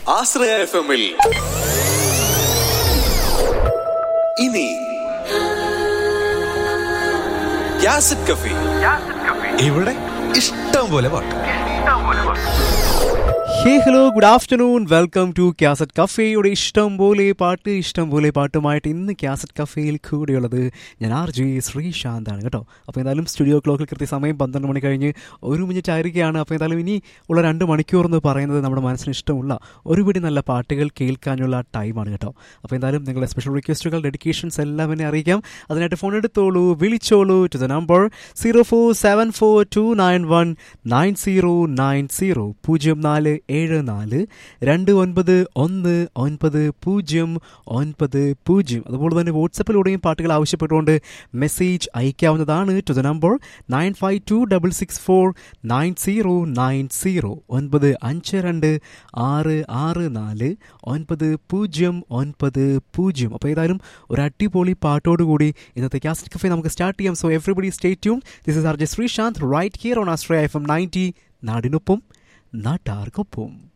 ആശ്രയ F എമ്മിൽ ഇനി യാസിഡ് കഫി ഇവിടെ ഇഷ്ടം പോലെ പാട്ട് hey hello good afternoon welcome to cassette കഫേയുടെ ഇഷ്ടം പോലെ പാട്ട് ഇഷ്ടം പോലെ പാട്ടുമായിട്ട് ഇന്ന് ക്യാസറ്റ് കഫേയിൽ കൂടെയുള്ളത് ഞാൻ ആർ ജി ശ്രീശാന്താണ് കേട്ടോ അപ്പോൾ എന്തായാലും സ്റ്റുഡിയോ ക്ലോക്കിൽ കൃത്യസമയം പന്ത്രണ്ട് മണി കഴിഞ്ഞ് ഒരു മിനിറ്റ് ആയിരിക്കുകയാണ് അപ്പോൾ എന്തായാലും ഇനി ഉള്ള രണ്ട് മണിക്കൂർ എന്ന് പറയുന്നത് നമ്മുടെ മനസ്സിന് ഇഷ്ടമുള്ള ഒരുപിടി നല്ല പാട്ടുകൾ കേൾക്കാനുള്ള ടൈമാണ് കേട്ടോ അപ്പോൾ എന്തായാലും നിങ്ങളുടെ സ്പെഷ്യൽ റിക്വസ്റ്റുകൾ ഡെഡിക്കേഷൻസ് എല്ലാം എന്നെ അറിയിക്കാം അതിനായിട്ട് ഫോൺ എടുത്തോളൂ വിളിച്ചോളൂ to the number zero four seven four two nine one nine zero nine zero പൂജ്യം നാല് ഏഴ് നാല് രണ്ട് ഒൻപത് ഒന്ന് ഒൻപത് പൂജ്യം ഒൻപത് പൂജ്യം അതുപോലെ തന്നെ വാട്സപ്പിലൂടെയും പാട്ടുകൾ ആവശ്യപ്പെട്ടുകൊണ്ട് മെസ്സേജ് അയക്കാവുന്നതാണ് to the number nine five two double six four nine zero nine zero ഒൻപത് അഞ്ച് രണ്ട് ആറ് ആറ് നാല് ഒൻപത് പൂജ്യം ഒൻപത് പൂജ്യം അപ്പോൾ ഏതായാലും ഒരു അടിപൊളി പാട്ടോടുകൂടി ഇന്നത്തെ കാസ്റ്റ് കഫേ നമുക്ക് സ്റ്റാർട്ട് ചെയ്യാം so everybody stay tune this is R J Sreesanth right here on ആസ്ട്രയ എഫ് എം നയൻറ്റി നാടിനൊപ്പം നാട്ടാർക്കൊപ്പം